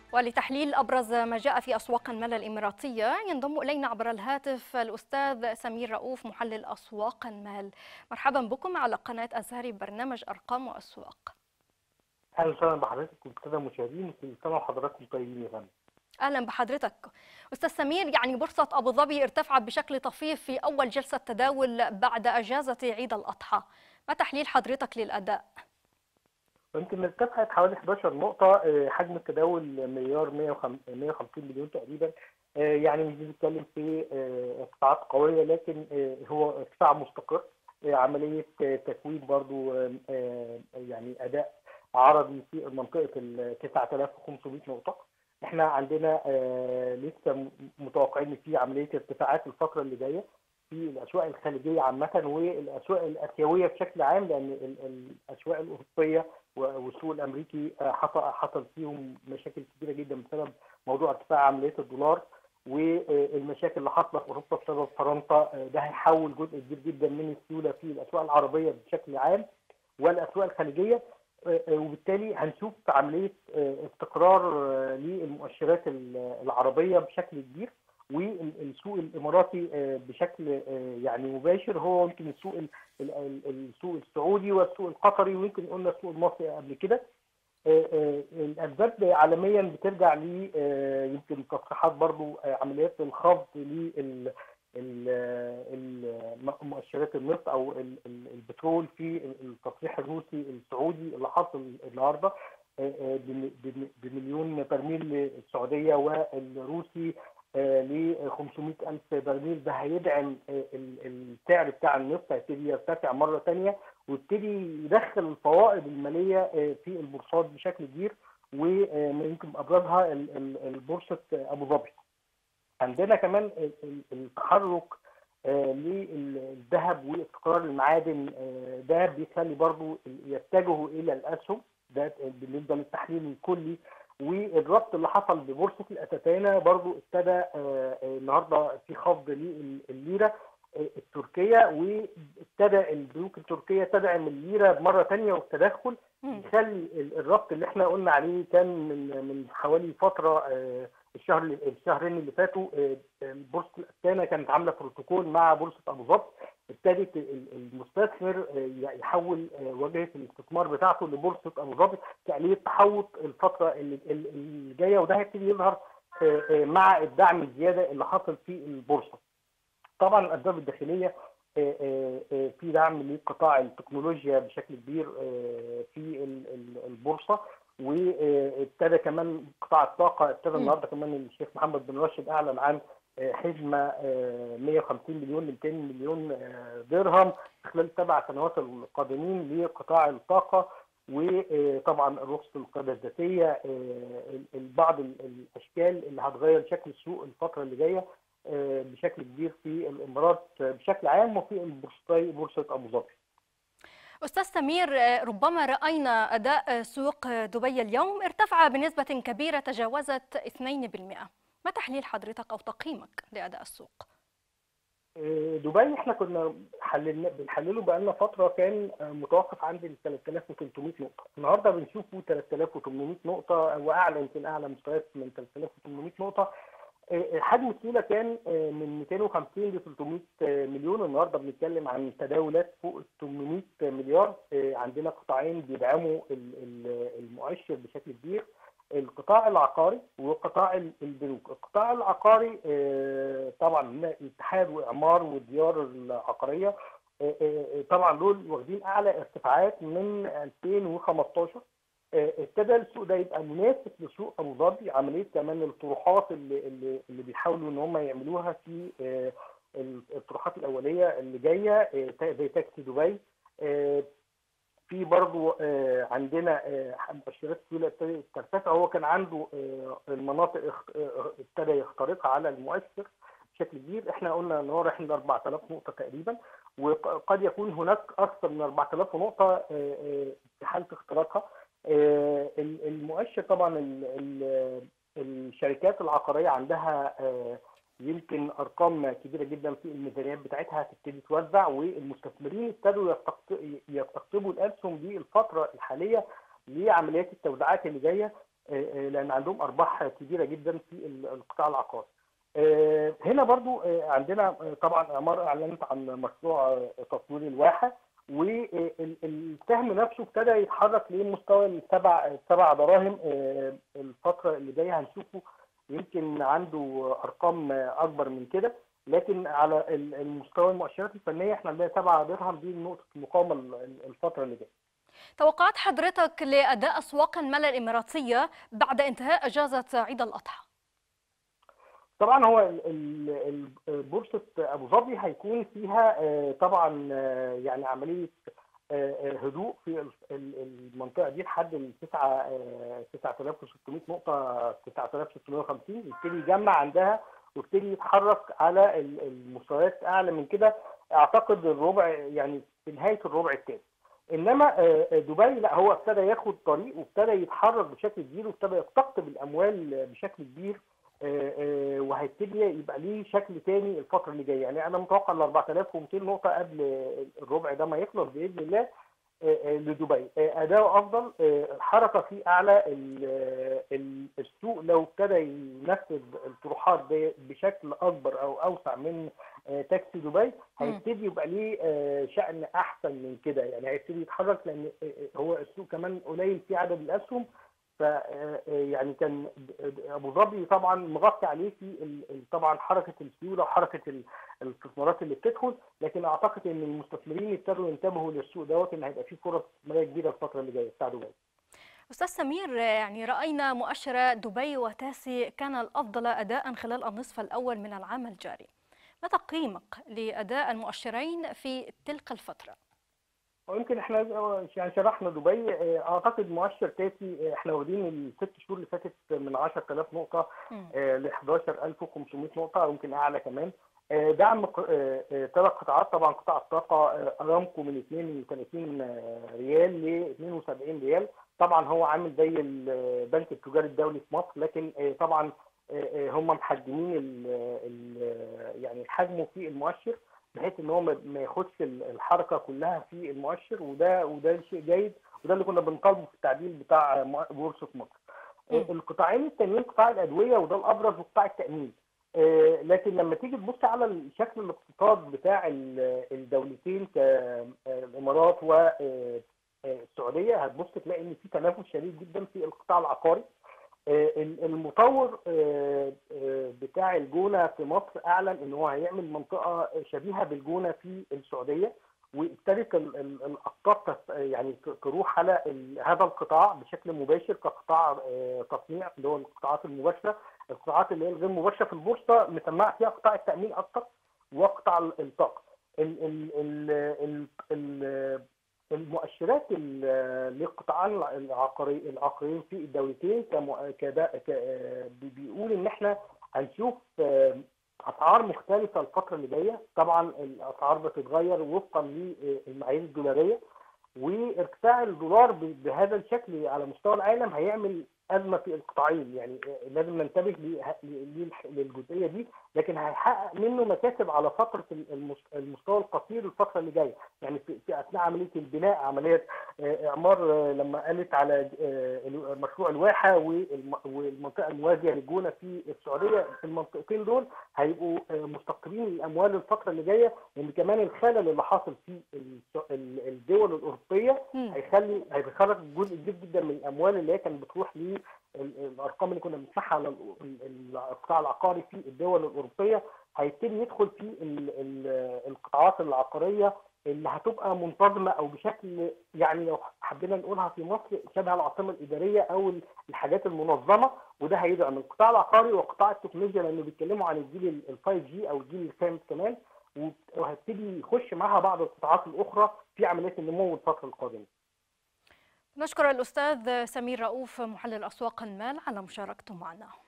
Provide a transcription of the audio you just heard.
ولتحليل أبرز ما جاء في أسواق المال الإماراتية ينضم إلينا عبر الهاتف الأستاذ سمير رؤوف محلل أسواق المال مرحبا بكم على قناة أزهري برنامج أرقام وأسواق اهلا وسهلا بحضرتك والساده المشاهدين كل سنه وحضراتكم طيبين يا فندم أهلا بحضرتك أستاذ سمير يعني بورصة أبو ظبي ارتفعت بشكل طفيف في أول جلسة تداول بعد أجازة عيد الأضحى ما تحليل حضرتك للأداء؟ يمكن ارتفعت حوالي 11 نقطة آه، حجم التداول مليار 150 مليون تقريبا آه، يعني مش بنتكلم في آه، ارتفاعات قوية لكن آه، هو ارتفاع مستقر آه، عملية آه، تكوين برضو آه، آه، يعني أداء عرضي في منطقة ال 9500 نقطة احنا عندنا آه، لسه م- متوقعين ان في عملية ارتفاعات الفترة اللي جاية في الاسواق الخليجيه عامه والاسواق الاسيويه بشكل عام لان ال- الاسواق الاوروبيه و- والسوق الامريكي آه، حصل حصل فيهم مشاكل كبيره جدا بسبب موضوع ارتفاع عمليه الدولار والمشاكل اللي حاصله في اوروبا بسبب فرنسا آه، ده هيحول جزء كبير جدا من السيوله في الاسواق العربيه بشكل عام والاسواق الخليجيه آه، آه، وبالتالي هنشوف عمليه آه، استقرار آه، للمؤشرات ال- العربيه بشكل كبير والسوق الاماراتي آه، بشكل آه، يعني مباشر هو يمكن السوق ال- ال- ال- السوق السعودي والسوق القطري ويمكن قلنا السوق المصري قبل كده آه، آه، الاسباب عالميا بترجع ل آه، يمكن تصريحات برضو آه، عمليات الخفض لل ال- ال- مؤشرات النفط او ال- ال- البترول في التصريح الروسي السعودي اللي حصل النهارده آه، آه، بم- بم- بمليون برميل للسعوديه والروسي ل 500 ألف برميل ده هيدعم آه، ال- السعر بتاع النفط هيبتدي يرتفع مرة تانية ويبتدي يدخل الفوائد المالية آه، في البورصات بشكل كبير ويمكن أبرزها ال- ال- البورصة أبو ظبي. عندنا كمان ال- ال- التحرك آه، للذهب واستقرار المعادن آه، ده بيخلي برضو يتجهوا إلى الأسهم ده بالنسبة للتحليل الكلي والربط اللي حصل ببورصه الاتاتانا برضو ابتدى آه، آه، النهارده في خفض للليره آه، التركيه وابتدى البنوك التركيه تدعم الليره مره ثانيه والتدخل مم. يخلي ال- الربط اللي احنا قلنا عليه كان من من حوالي فتره آه، الشهر اللي- الشهرين اللي فاتوا آه، آه، بورصه الاتانا كانت عامله بروتوكول مع بورصه ابو ظبي ابتدت ال- المستثمر آه، يحول آه، واجهه الاستثمار بتاعته لبورصه ابو ظبي كآلية تحوط الفترة اللي اللي- اللي جاية وده هيبتدي يظهر آه، آه، مع الدعم الزيادة اللي حصل في البورصة. طبعا الأسباب الداخلية آه، آه، آه، في دعم لقطاع التكنولوجيا بشكل كبير آه، في ال- ال- البورصة وابتدى كمان قطاع الطاقة ابتدى مم. النهارده كمان الشيخ محمد بن راشد أعلن عن آه، حزمة آه، 150 مليون ل 200 مليون آه، درهم خلال السبع سنوات القادمين لقطاع الطاقة وطبعا رخصة القيادة الذاتية آه، ال- ال- بعض ال- الأشكال اللي هتغير شكل السوق الفترة اللي جاية آه، بشكل كبير في الإمارات آه، بشكل عام وفي البورصتي بورصة أبو ظبي. أستاذ سمير آه، ربما رأينا أداء آه، سوق آه، دبي اليوم ارتفع بنسبة كبيرة تجاوزت 2% ما تحليل حضرتك أو تقييمك لأداء السوق؟ آه، دبي احنا كنا حللنا بنحلله بقالنا فتره كان آه، متوقف عند ال 3300 نقطه النهارده بنشوفه 3800 نقطه واعلى يمكن اعلى مستويات من 3800 نقطه آه، حجم السيوله كان آه، من 250 ل 300 مليون النهارده بنتكلم عن تداولات فوق 800 مليار آه، عندنا قطاعين بيدعموا ال- ال- المؤشر بشكل كبير القطاع العقاري وقطاع ال- البنوك القطاع العقاري آه، طبعا هنا الاتحاد واعمار والديار العقاريه آه، آه، طبعا دول واخدين اعلى ارتفاعات من 2015 آه، ابتدى السوق ده يبقى منافس لسوق ابو ظبي عمليه كمان الطروحات اللي اللي, اللي بيحاولوا ان هم يعملوها في آه، الطروحات الاوليه اللي جايه آه، زي تاكسي دبي آه، في برضو آه، عندنا آه، مؤشرات سيوله ابتدت ترتفع هو كان عنده آه، المناطق اخت- آه، ابتدى يخترقها على المؤشر بشكل كبير احنا قلنا ان هو رايح ل 4000 نقطه تقريبا وقد يكون هناك اكثر من 4000 نقطه آه، آه، في حاله اختراقها آه، ال- المؤشر طبعا ال- ال- الشركات العقاريه عندها آه، يمكن ارقام كبيره جدا في الميزانيات بتاعتها هتبتدي توزع والمستثمرين ابتدوا يستقط- يستقطبوا الاسهم دي الفتره الحاليه لعمليات التوزيعات اللي جايه لان عندهم ارباح كبيره جدا في القطاع العقاري. هنا برضو عندنا طبعا اعمار اعلنت عن مشروع تطوير الواحه والسهم نفسه ابتدى يتحرك لمستوى السبع السبع دراهم الفتره اللي جايه هنشوفه يمكن عنده ارقام اكبر من كده لكن على المستوى المؤشرات الفنيه احنا عندنا 7 درهم دي نقطه المقاومه الفتره اللي جايه. توقعات حضرتك لاداء اسواق المال الاماراتيه بعد انتهاء اجازه عيد الاضحى؟ طبعا هو بورصه ابو ظبي هيكون فيها طبعا يعني عمليه هدوء في المنطقه دي لحد ال 9 9600 نقطه 9650 يبتدي يجمع عندها ويبتدي يتحرك على المستويات اعلى من كده اعتقد الربع يعني في نهايه الربع الثاني انما دبي لا هو ابتدى ياخد طريق وابتدى يتحرك بشكل كبير وابتدى يقتطب الاموال بشكل كبير وهيبتدي يبقى ليه شكل تاني الفتره اللي جايه يعني انا متوقع ال 4200 نقطه قبل الربع ده ما يخلص باذن الله لدبي اداؤه افضل الحركه فيه اعلى السوق لو ابتدى ينفذ الطروحات دي بشكل اكبر او اوسع من تاكسي دبي هيبتدي يبقى ليه شأن احسن من كده يعني هيبتدي يتحرك لان هو السوق كمان قليل فيه عدد الاسهم ف يعني كان ابو ظبي طبعا مغطي عليه في طبعا حركه السيوله وحركه الاستثمارات اللي بتدخل لكن اعتقد ان المستثمرين ابتدوا ينتبهوا للسوق دوت ان هيبقى فيه فرص استثماريه كبيره الفتره اللي جايه بتاع دبي. استاذ سمير يعني راينا مؤشر دبي وتاسي كان الافضل اداء خلال النصف الاول من العام الجاري. ما تقييمك لاداء المؤشرين في تلك الفتره؟ ويمكن احنا يعني شرحنا دبي اعتقد مؤشر تاسي احنا واخدين الست شهور اللي فاتت من 10000 نقطه ل 11500 نقطه او يمكن اعلى كمان دعم ثلاث قطاعات طبعا قطاع الطاقه ارامكو من 32 ريال ل 72 ريال طبعا هو عامل زي البنك التجاري الدولي في مصر لكن طبعا هم محجمين يعني حجمه في المؤشر بحيث ان هو ما ياخدش الحركه كلها في المؤشر وده وده شيء جيد وده اللي كنا بنطالبه في التعديل بتاع بورصه مصر. القطاعين التانيين قطاع الادويه وده الابرز وقطاع التامين. لكن لما تيجي تبص على شكل الاقتصاد بتاع الدولتين كالامارات والسعوديه هتبص تلاقي ان في تنافس شديد جدا في القطاع العقاري. المطور بتاع الجونه في مصر اعلن ان هو هيعمل منطقه شبيهه بالجونه في السعوديه وابتدت الاقطاب يعني تروح على هذا القطاع بشكل مباشر كقطاع تصنيع اللي هو القطاعات المباشره القطاعات اللي هي الغير مباشره في البورصه مسمعه فيها قطاع التامين اكتر وقطاع الطاقه ال ال ال ال المؤشرات للقطاعين العقاري العقاريين في الدولتين كدا بيقول ان احنا هنشوف اسعار مختلفه الفتره اللي جايه طبعا الاسعار بتتغير وفقا للمعايير الدولاريه وارتفاع الدولار بهذا الشكل على مستوى العالم هيعمل ازمه في القطاعين يعني لازم ننتبه للجزئيه دي لكن هيحقق منه مكاسب على فتره المستوى القصير الفتره اللي جايه يعني في اثناء عمليه البناء عمليه اعمار لما قالت على مشروع الواحه والمنطقه الموازيه للجونه في السعوديه المنطقتين دول هيبقوا مستقرين الاموال الفتره اللي جايه لان كمان الخلل اللي حاصل في الدول الاوروبيه هيخلي هيخرج جزء كبير جدا من الاموال اللي هي كانت بتروح ل الارقام اللي كنا بنسمعها على القطاع العقاري في الدول الاوروبيه هيبتدي يدخل في القطاعات العقاريه اللي هتبقى منتظمه او بشكل يعني لو حبينا نقولها في مصر شبه العاصمه الاداريه او الحاجات المنظمه وده هيدعم القطاع العقاري وقطاع التكنولوجيا لانه بيتكلموا عن الجيل ال 5 جي او الجيل الخامس كمان وهيبتدي يخش معاها بعض القطاعات الاخرى في عمليه النمو الفتره القادمه. نشكر الأستاذ سمير رؤوف محلل أسواق المال على مشاركته معنا